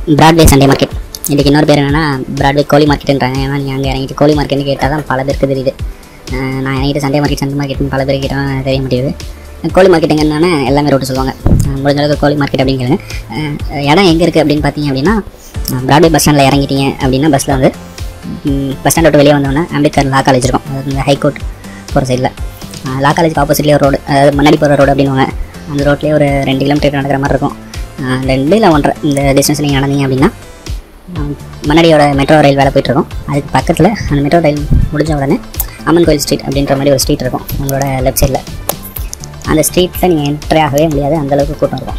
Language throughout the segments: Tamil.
பிராட்வே சண்டே மார்க்கெட் இதுக்கு இன்னொரு பேர் என்னன்னா பிராட்வே கோழி மார்க்கெட்டுன்றாங்க ஏன்னா நீங்கள் அங்கே இறங்கிட்டு கோழி மார்க்கெட்னு கேட்டால் தான் பல பேருக்கு தெரியுது அஹ் நான் இறங்கிட்டு சண்டே மார்க்கெட் சண்டே மார்க்கெட்னு பல பேர் கேட்டால் தெரிய மாட்டேங்குது கோழி மார்க்கெட் எங்கன்னா எல்லாமே ரோட்டு சொல்லுவாங்க அஹ் முடிஞ்ச அளவுக்கு கோழி மார்க்கெட் அப்படின்னு கேளுங்க அஹ் இடம் எங்கே இருக்குது அப்படின்னு பார்த்தீங்க அப்படின்னா அஹ் பிராட்வே பஸ் ஸ்டாண்டில் இறங்கிட்டீங்க அப்படின்னா பஸ்ஸில் வந்து பஸ் ஸ்டாண்ட் விட்டு வெளியே வந்தோடனே அம்பேத்கர் லா காலேஜ் இருக்கும் அது இந்த ஹைகோர்ட் போகிற சைடில் லா காலேஜ்க்கு ஆப்போசிட்லேயே ஒரு ரோடு அதாவது முன்னாடி போகிற ரோடு அப்படின்னுவாங்க அந்த ரோட்லேயே ஒரு ரெண்டு கிலோமீட்டர் நடக்கிற மாதிரி இருக்கும் அஹ் ரெண்டு இல்லை ஒன்றரை இந்த டிஸ்டன்ஸ் நீங்கள் நடந்தீங்க அப்படின்னா அஹ் முன்னாடியோட மெட்ரோ ரயில் வேலை போயிட்டுருக்கும் அதுக்கு பக்கத்தில் அந்த மெட்ரோ ரயில் முடிஞ்ச உடனே அம்மன் கோயில் ஸ்ட்ரீட் அப்படின்ற மாதிரி ஒரு ஸ்ட்ரீட் இருக்கும் உங்களோட லெஃப்ட் சைடில் அந்த ஸ்ட்ரீட்டில் நீங்கள் என்ட்ரி ஆகவே முடியாது அந்தளவுக்கு கூட்டம் இருக்கும்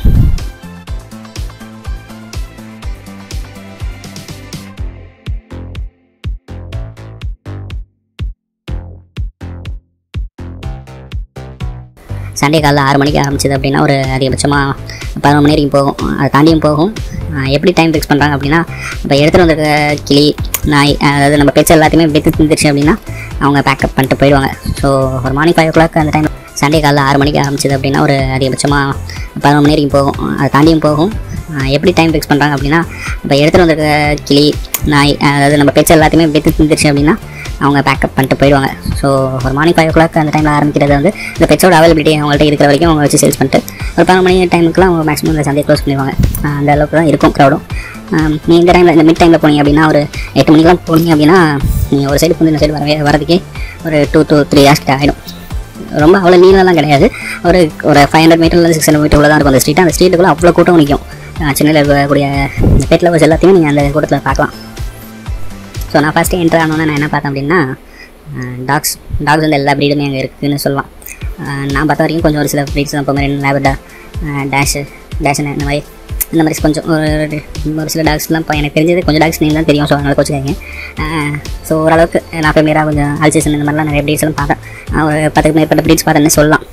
சண்டே காலைல ஆறு மணிக்கு ஆரம்பிச்சது அப்படின்னா ஒரு அதிகபட்சமாக பதினொரு மணி வரைக்கும் போகும் அதை தாண்டியும் போகும் ஆஹ் எப்படி டைம் ஃபிக்ஸ் பண்ணுறாங்க அப்படின்னா இப்போ எடுத்துகிட்டு வந்திருக்க கிளி நாய் அதாவது நம்ம பெட்ஸ் எல்லாத்தையுமே வித்து திந்துருச்சு அப்படின்னா அவங்க பேக்கப் பண்ணிட்டு போயிடுவாங்க ஸோ ஒரு மார்னிங் ஃபைவ் ஓ கிளாக் அந்த டைம் சண்டே காலைல ஆறு மணிக்கு ஆரம்பிச்சது அப்படின்னா ஒரு அதிகபட்சமாக பதினொரு மணி வரைக்கும் போகும் அதை தாண்டியும் போகும் ஆஹ் எப்படி டைம் ஃபிக்ஸ் பண்ணுறாங்க அப்படின்னா இப்போ எடுத்துகிட்டு வந்திருக்க கிளி நாய் அதாவது நம்ம பெட்ஸ் எல்லாத்தையுமே வித்து திந்துருச்சு அப்படின்னா அவங்க பேக்கப் பண்ணிட்டு போயிடுவாங்க ஸோ ஒரு மார்னிங் ஃபைவ் ஓ கிளாக் அந்த டைமில் ஆரம்பிக்கிறது வந்து இந்த பெட்ஸோட அவைலபிலிட்டி அவங்கள்ட்ட இருக்கிற வரைக்கும் அவங்க வச்சு சேல்ஸ் பண்ணிட்டு ஒரு பதினொரு மணி டைமுக்குலாம் அவங்க மேக்ஸிமம் இந்த சந்தையை க்ளோஸ் பண்ணிடுவாங்க ஆஹ் அந்த அளவுக்கு தான் இருக்கும் க்ரௌடும் நீ இந்த டைமில் இந்த மிட் டைமில் போனீங்க அப்படின்னா ஒரு எட்டு மணிக்கெலாம் போனீங்க அப்படின்னா நீங்கள் ஒரு சைடு வந்து இந்த சைடு வரவே வரதுக்கே ஒரு டூ டூ த்ரீ ஹார்ஸ் கிட்ட ஆகிடும் ரொம்ப அவ்வளோ நீளம்லாம் கிடையாது ஒரு ஒரு ஃபைவ் ஹண்ட்ரட் மீட்டர்லேருந்து சிக்ஸ் ஹண்ட்ரட் மீட்டர் தான் இருக்கும் அந்த ஸ்ட்ரீட் அந்த ஸ்ட்ரீட்டுக்குள்ளே அவ்வளோ கூட்டம் நிற்கும் சென்னையில் இருக்கக்கூடிய பெட் லவர்ஸ் எல்லாத்தையுமே நீங்கள் அந்த கூட்டத்தில் பார்க்கலாம் ஸோ நான் ஃபஸ்ட்டு என்ட்ரு ஆனோன்னே நான் என்ன பார்த்தேன் அப்படின்னா டாக்ஸ் டாக்ஸ் வந்து எல்லா ப்ரீடுமே அங்கே இருக்குதுன்னு சொல்லலாம் அஹ் நான் பார்த்த வரைக்கும் கொஞ்சம் ஒரு சில ப்ரீட்ஸ் தான் இப்போ லேபர்டா டேஷு டேஷன் இந்த மாதிரி இந்த மாதிரி கொஞ்சம் ஒரு ஒரு சில டாக்ஸ்லாம் இப்போ எனக்கு தெரிஞ்சது கொஞ்சம் டாக்ஸ் நேம் தான் தெரியும் ஸோ அதனால் கோச்சுக்காங்க ஸோ ஓரளவுக்கு நான் ஃபெமிலியராக கொஞ்சம் அல்சேஷன் இந்த மாதிரிலாம் நிறைய ப்ரீட்ஸ் எல்லாம் பார்த்தேன் நான் ஒரு பத்துக்கு மேற்பட்ட ப்ரீட்ஸ் பார்த்தேன்னு சொல்லலாம்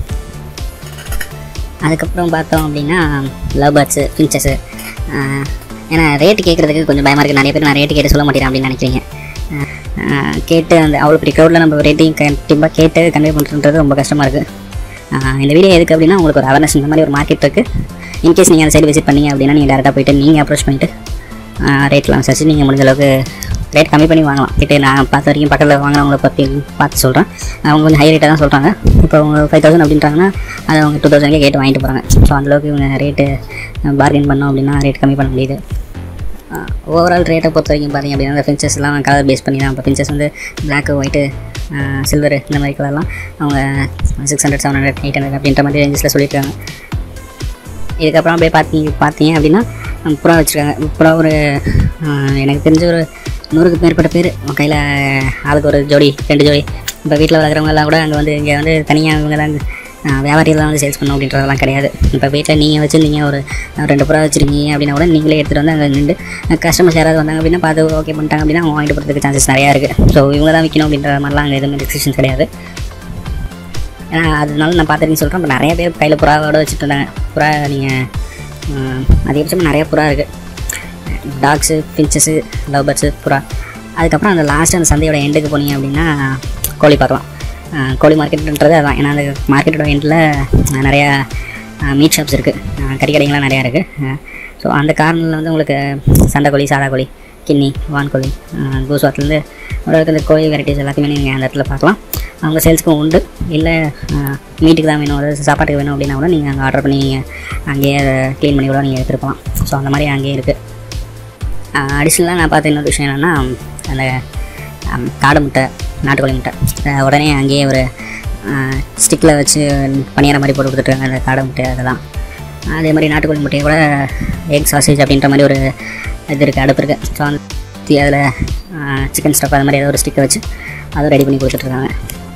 அதுக்கப்புறம் பார்த்தோம் அப்படின்னா லவ் பேர்ட்ஸு ஃபின்ச்சஸு ஏன்னா ரேட்டு கேட்குறதுக்கு கொஞ்சம் பயமாக இருக்குது நிறைய பேர் நான் ரேட்டு கேட்டு சொல்ல மாட்டேன் அப்படின்னு நினைக்கிறீங்க அஹ், அஹ், கேட்டு அந்த அவ்வளோ பெரிய க்ரௌடில் நம்ம ரேட்டையும் கண்டிப்பாக கேட்டு கன்வே பண்ணுறது ரொம்ப கஷ்டமாக இருக்குது இந்த வீடியோ எதுக்கு அப்படின்னா உங்களுக்கு ஒரு அவேர்னஸ் இந்த மாதிரி ஒரு மார்க்கெட் இருக்குது இன்கேஸ் நீங்கள் அந்த சைடு விசிட் பண்ணீங்க அப்படின்னா நீங்கள் டேரெக்டாக போயிட்டு நீங்கள் அப்ரோச் பண்ணிட்டு ரேட்லாம் விசாரிச்சு நீங்கள் முடிஞ்ச அளவுக்கு ரேட் கம்மி பண்ணி வாங்கலாம் கிட்டே நான் பார்த்த வரைக்கும் பக்கத்தில் வாங்குறவங்கள பற்றி பார்த்து சொல்கிறேன் அவங்க கொஞ்சம் ஹை ரேட்டாக தான் சொல்கிறாங்க இப்போ அவங்க ஃபைவ் தௌசண்ட் அப்படின்றாங்கன்னா அதை அவங்க டூ தௌசண்ட்கே கேட்டு வாங்கிட்டு போகிறாங்க ஸோ அந்தளவுக்கு இவங்க ரேட்டு பார்கெயின் பண்ணோம் அப்படின்னா ரேட் கம்மி பண்ண முடியுது ஓவரால் ரேட்டை பொறுத்த வரைக்கும் பார்த்தீங்க அப்படின்னா இந்த ஃபின்ச்சஸ் எல்லாம் கலர் பேஸ் பண்ணி தான் இப்போ ஃபின்ச்சஸ் வந்து பிளாக்கு ஒயிட்டு சில்வரு இந்த மாதிரி கலர்லாம் அவங்க six hundred seven hundred eight hundred அப்படின்ற மாதிரி ரேஞ்சஸில் சொல்லியிருக்காங்க இதுக்கப்புறம் அப்படியே பார்த்தீங்க பார்த்தீங்க அப்படின்னா அஹ் புறா வச்சுருக்காங்க புறா ஒரு அஹ் எனக்கு தெரிஞ்ச ஒரு நூறுக்கு மேற்பட்ட பேர் கையில் ஆளுக்கு ஒரு ஜோடி ரெண்டு ஜோடி இப்போ வீட்டில் வளர்க்குறவங்க எல்லாம் கூட அங்கே வந்து இங்கே வந்து தனியாக இவங்க தான் அஹ் வியாபாரிகள்லாம் வந்து சேல்ஸ் பண்ணணும் அப்படின்றதெல்லாம் கிடையாது இப்போ வீட்டில் நீங்கள் வச்சுருந்தீங்க ஒரு அஹ் ரெண்டு புறா வச்சுருக்கீங்க அப்படின்னா கூட நீங்களே எடுத்துகிட்டு வந்து அங்கே நின்று கஸ்டமர்ஸ் யாராவது வந்தாங்க அப்படின்னா பார்த்து ஓகே பண்ணிட்டாங்க அப்படின்னா அவங்க வாங்கிட்டு போகிறதுக்கு சான்சஸ் நிறையா இருக்குது ஸோ இவங்க தான் விற்கணும் அப்படின்ற மாதிரிலாம் அங்கே எதுவுமே ரெஸ்ட்ரிக்ஷன்ஸ் கிடையாது ஏன்னா அதனால நான் பார்த்துருக்கேன்னு சொல்கிறேன் இப்போ நிறைய பேர் கையில் புறாவோட வச்சுட்டு இருந்தாங்க புறா நீங்கள் அதிகபட்சமாக நிறைய புறா இருக்குது டாக்ஸு ஃபின்ச்சஸு லவ் பேர்ட்ஸு புறா அதுக்கப்புறம் அந்த லாஸ்ட் அந்த சந்தையோட எண்டுக்கு போனீங்க அப்படின்னா கோழி பார்க்கலாம் அஹ் கோழி மார்க்கெட்டுன்றது அதான் ஏன்னா அந்த மார்க்கெட்டோட எண்டில் நிறையா மீட் ஷாப்ஸ் இருக்குது கறிக்கடைங்கள்லாம் நிறையா இருக்குது ஸோ அந்த கார்னரில் வந்து உங்களுக்கு சண்டை கோழி சாதா கோழி கின்னி வான்கோழி கூஸ்வாத்துலேருந்து ஓரளவுக்கு இந்த கோழி வெரைட்டிஸ் எல்லாத்தையுமே நீங்கள் அந்த இடத்துல பார்க்கலாம் அவங்க சேல்ஸுக்கும் உண்டு இல்லை மீட்டுக்கு தான் வேணும் அதாவது சாப்பாட்டுக்கு வேணும் அப்படின்னா கூட நீங்கள் அங்கே ஆர்டர் பண்ணி நீங்கள் அங்கேயே அதை க்ளீன் பண்ணி கூட நீங்கள் எடுத்துகிட்டு போகலாம் ஸோ அந்த மாதிரி அங்கேயே இருக்குது அடிஷ்னலாக நான் பார்த்த இன்னொரு விஷயம் என்னென்னா அந்த அம், காடை முட்டை நாட்டுக்கோழி முட்டை அஹ் உடனே அங்கேயே ஒரு ஸ்டிக்கில் வச்சு பணியார மாதிரி போட்டு கொடுத்துட்ருக்காங்க அந்த காடை முட்டை அதெல்லாம் அதே மாதிரி நாட்டுக்கோழி முட்டையை கூட எக் சாசேஜ் அப்படின்ற மாதிரி ஒரு இது இருக்குது அடுப்பு இருக்குது ஸோ அந்த அதில் சிக்கன் ஸ்டஃப் அது மாதிரி ஏதோ ஒரு ஸ்டிக்கை வச்சு அதுவும் ரெடி பண்ணி கொடுத்துட்ருக்காங்க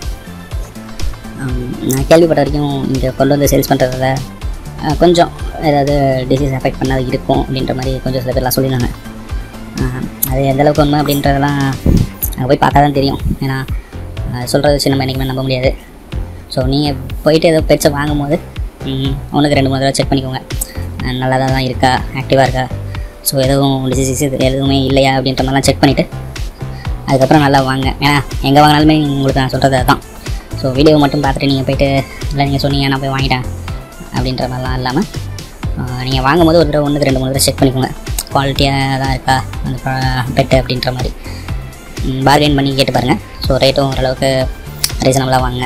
ஆம், நான் கேள்விப்பட்ட வரைக்கும் இங்கே கொண்டு வந்து சேல்ஸ் பண்ணுறதுல கொஞ்சம் ஏதாவது டிசீஸ் அஃபெக்ட் பண்ணாது இருக்கும் அப்படின்ற மாதிரி கொஞ்சம் சில பேர்லாம் சொல்லியிருந்தாங்க ஆஹ், அது எந்த அளவுக்கு உண்மை அப்படின்றதெல்லாம் அங்கே போய் பார்த்தா தான் தெரியும் ஏன்னா சொல்கிறத வச்சு நம்ம என்றைக்குமே நம்ப முடியாது ஸோ நீங்கள் போயிட்டு ஏதோ பெட்ஸை வாங்கும்போது ம், ஒன்றுக்கு ரெண்டு மூணு தடவை செக் பண்ணிக்கோங்க அஹ், நல்லா தான் இருக்கா ஆக்டிவாக இருக்கா ஸோ எதுவும் டிசீஸ் எதுவுமே இல்லையா அப்படின்ற மாதிரிலாம் செக் பண்ணிவிட்டு அதுக்கப்புறம் நல்லா வாங்க ஏன்னா எங்கே வாங்கினாலுமே உங்களுக்கு நான் சொல்கிறது அதுதான் ஸோ வீடியோ மட்டும் பார்த்துட்டு நீங்கள் போயிட்டு இல்லை நீங்கள் சொன்னீங்க நான் போய் வாங்கிட்டேன் அப்படின்ற மாதிரிலாம் இல்லாமல் நீங்கள் வாங்கும்போது ஒரு தடவை ஒன்றுக்கு ரெண்டு மூணு தடவை செக் பண்ணிக்கோங்க குவாலிட்டியாக தான் இருக்கா அந்த பெட்டு அப்படின்ற மாதிரி பார்கெயின் பண்ணி கேட்டு பாருங்கள் ஸோ ரேட்டும் ஓரளவுக்கு ரீசனபிளாக வாங்க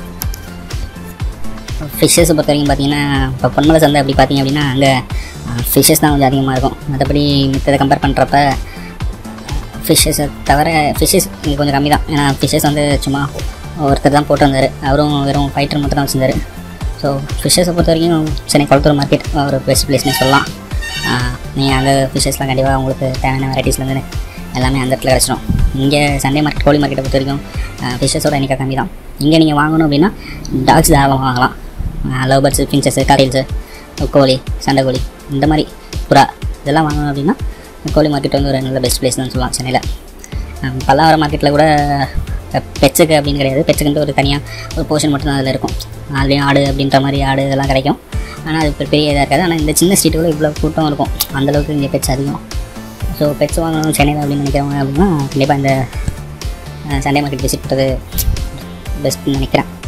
ஃபிஷ்ஷஸ் பொறுத்த வரைக்கும் பார்த்தீங்கன்னா இப்போ பொன்மலை சந்தை அப்படி பார்த்தீங்க அப்படின்னா அங்கே ஃபிஷ்ஷஸ் தான் கொஞ்சம் அதிகமாக இருக்கும் மற்றபடி மித்ததை கம்பேர் பண்ணுறப்ப ஃபிஷ்ஷஸை தவிர ஃபிஷ்ஷஸ் இங்கே கொஞ்சம் கம்மி தான் ஏன்னா ஃபிஷ்ஷஸ் வந்து சும்மா ஒருத்தர் தான் போட்டிருந்தார் அவரும் வெறும் ஃபைட்டர் மட்டும் தான் வச்சுருந்தாரு ஸோ ஃபிஷ்ஷஸை பொறுத்த வரைக்கும் சென்னை குளத்தூர் மார்க்கெட் ஒரு பெஸ்ட் பிளேஸ்னே சொல்லலாம் நீங்கள் அங்கே ஃபிஷ்ஷஸ்லாம் கண்டிப்பாக உங்களுக்கு தேவையான வெரைட்டிஸ்லேருந்து எல்லாமே அந்த இடத்துல கிடச்சிடும் இங்கே சண்டே மார்க்கெட் கோழி மார்க்கெட்டை பொறுத்த வரைக்கும் ஃபிஷ்ஷஸோட எண்ணிக்கை கம்மி தான் இங்கே நீங்கள் வாங்கணும் அப்படின்னா டாக்ஸ் தாராளமாக வாங்கலாம் லவ் பேர்ட்ஸு ஃபின்ச்சஸு காரியல்ஸு கோழி சண்டை கோழி இந்த மாதிரி புறா இதெல்லாம் வாங்கணும் அப்படின்னா கோழி மார்க்கெட் வந்து ஒரு நல்ல பெஸ்ட் பிளேஸ் தான் சொல்லலாம் சென்னையில் அஹ் பல்லாவரம் மார்க்கெட்டில் கூட பெட்ஸுக்கு அப்படின்னு கிடையாது பெட்ஸுக்குன்ட்டு ஒரு தனியாக ஒரு போர்ஷன் மட்டும் தான் அதில் இருக்கும் அதுலேயும் ஆடு அப்படின்ற மாதிரி ஆடு இதெல்லாம் கிடைக்கும் ஆனால் அது பெ- பெரிய இதாக இருக்காது ஆனால் இந்த சின்ன ஸ்ட்ரீட்டுக்குள்ள இவ்வளோ கூட்டம் இருக்கும் அந்தளவுக்கு இங்கே பெட்ஸ் அதிகம் ஸோ பெட்ஸ் வாங்கணும் சென்னையில் அப்படின்னு நினைக்கிறவங்க அப்படின்னா கண்டிப்பாக இந்த சண்டே மார்க்கெட் விசிட் பண்ணுறது பெஸ்ட்னு நினைக்கிறேன்